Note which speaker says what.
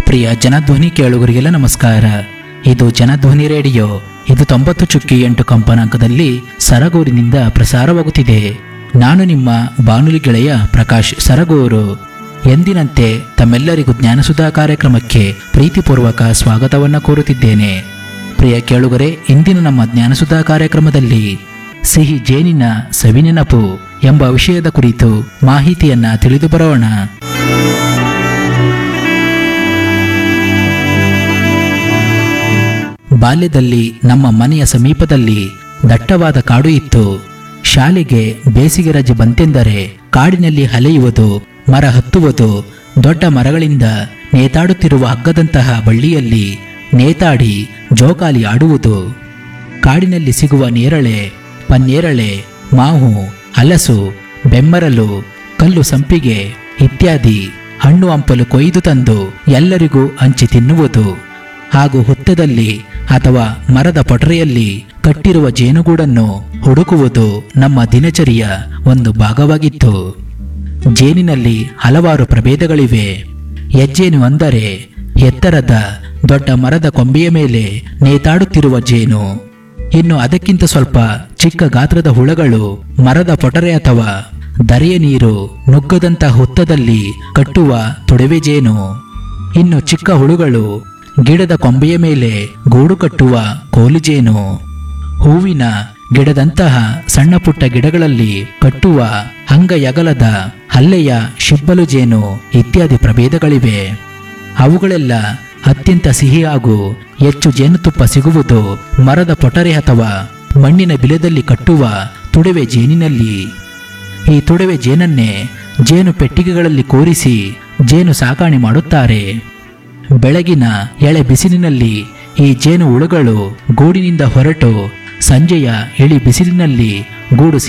Speaker 1: ಪ್ರಿಯ ಜನಧ್ವನಿ ಕೇಳುಗರಿಗೆಲ್ಲ ನಮಸ್ಕಾರ ಇದು ಜನಧ್ವನಿ ರೇಡಿಯೋ ಇದು ತೊಂಬತ್ತು ಚುಕ್ಕಿ ಎಂಟು ಕಂಪನಾಂಕದಲ್ಲಿ ಸರಗೂರಿನಿಂದ ಪ್ರಸಾರವಾಗುತ್ತಿದೆ ನಾನು ನಿಮ್ಮ ಬಾನುಲಿ ಗೆಳೆಯ ಪ್ರಕಾಶ್ ಸರಗೂರು ಎಂದಿನಂತೆ ತಮ್ಮೆಲ್ಲರಿಗೂ ಜ್ಞಾನಸುಧಾ ಕಾರ್ಯಕ್ರಮಕ್ಕೆ ಪ್ರೀತಿಪೂರ್ವಕ ಸ್ವಾಗತವನ್ನು ಕೋರುತ್ತಿದ್ದೇನೆ ಪ್ರಿಯ ಕೇಳುಗರೆ ಇಂದಿನ ನಮ್ಮ ಜ್ಞಾನಸುಧಾ ಕಾರ್ಯಕ್ರಮದಲ್ಲಿ ಸಿಹಿ ಜೇನಿನ ಸವಿನೆನಪು ಎಂಬ ವಿಷಯದ ಕುರಿತು ಮಾಹಿತಿಯನ್ನ ತಿಳಿದು ಬರೋಣ ಬಾಲ್ಯದಲ್ಲಿ ನಮ್ಮ ಮನೆಯ ಸಮೀಪದಲ್ಲಿ ದಟ್ಟವಾದ ಕಾಡು ಇತ್ತು ಶಾಲೆಗೆ ಬೇಸಿಗೆ ರಜೆ ಬಂತೆಂದರೆ ಕಾಡಿನಲ್ಲಿ ಅಲೆಯುವುದು ಮರ ಹತ್ತುವುದು ದೊಡ್ಡ ಮರಗಳಿಂದ ನೇತಾಡುತ್ತಿರುವ ಹಗ್ಗದಂತಹ ಬಳ್ಳಿಯಲ್ಲಿ ನೇತಾಡಿ ಜೋಕಾಲಿ ಆಡುವುದು ಕಾಡಿನಲ್ಲಿ ಸಿಗುವ ನೇರಳೆ ಪನ್ನೇರಳೆ ಮಾವು ಹಲಸು ಬೆಮ್ಮರಲು ಕಲ್ಲು ಸಂಪಿಗೆ ಇತ್ಯಾದಿ ಹಣ್ಣು ಹಂಪಲು ಕೊಯ್ದು ತಂದು ಎಲ್ಲರಿಗೂ ಹಂಚಿ ತಿನ್ನುವುದು ಹಾಗೂ ಹುತ್ತದಲ್ಲಿ ಅಥವಾ ಮರದ ಪೊಟರೆಯಲ್ಲಿ ಕಟ್ಟಿರುವ ಜೇನುಗೂಡನ್ನು ಹುಡುಕುವುದು ನಮ್ಮ ದಿನಚರಿಯ ಒಂದು ಭಾಗವಾಗಿತ್ತು ಜೇನಿನಲ್ಲಿ ಹಲವಾರು ಪ್ರಭೇದಗಳಿವೆ ಹೆಜ್ಜೇನು ಅಂದರೆ ಎತ್ತರದ ದೊಡ್ಡ ಮರದ ಕೊಂಬೆಯ ಮೇಲೆ ನೇತಾಡುತ್ತಿರುವ ಜೇನು ಇನ್ನು ಅದಕ್ಕಿಂತ ಸ್ವಲ್ಪ ಚಿಕ್ಕ ಗಾತ್ರದ ಹುಳಗಳು ಮರದ ಪೊಟರೆ ಅಥವಾ ದರೆಯ ನೀರು ನುಗ್ಗದಂತ ಹುತ್ತದಲ್ಲಿ ಕಟ್ಟುವ ತೊಡವೆ ಜೇನು ಇನ್ನು ಚಿಕ್ಕ ಹುಳುಗಳು ಗಿಡದ ಕೊಂಬೆಯ ಮೇಲೆ ಗೂಡು ಕಟ್ಟುವ ಕೋಲುಜೇನು ಹೂವಿನ ಗಿಡದಂತಹ ಸಣ್ಣ ಪುಟ್ಟ ಗಿಡಗಳಲ್ಲಿ ಕಟ್ಟುವ ಅಂಗಯಗಲದ ಹಲ್ಲೆಯ ಶಿಬ್ಬಲು ಜೇನು ಇತ್ಯಾದಿ ಪ್ರಭೇದಗಳಿವೆ ಅವುಗಳೆಲ್ಲ ಅತ್ಯಂತ ಸಿಹಿ ಹಾಗೂ ಹೆಚ್ಚು ಜೇನುತುಪ್ಪ ಸಿಗುವುದು ಮರದ ಪೊಟರೆ ಅಥವಾ ಮಣ್ಣಿನ ಬಿಲದಲ್ಲಿ ಕಟ್ಟುವ ತುಡುವೆ ಜೇನಿನಲ್ಲಿ ಈ ತುಡುವೆ ಜೇನನ್ನೇ ಜೇನು ಪೆಟ್ಟಿಗೆಗಳಲ್ಲಿ ಕೂರಿಸಿ ಜೇನು ಸಾಕಾಣೆ ಮಾಡುತ್ತಾರೆ ಬೆಳಗಿನ ಎಳೆ ಬಿಸಿಲಿನಲ್ಲಿ ಈ ಜೇನು ಹುಳುಗಳು ಗೂಡಿನಿಂದ ಹೊರಟು ಸಂಜೆಯ ಇಳಿ ಬಿಸಿಲಿನಲ್ಲಿ ಗೂಡು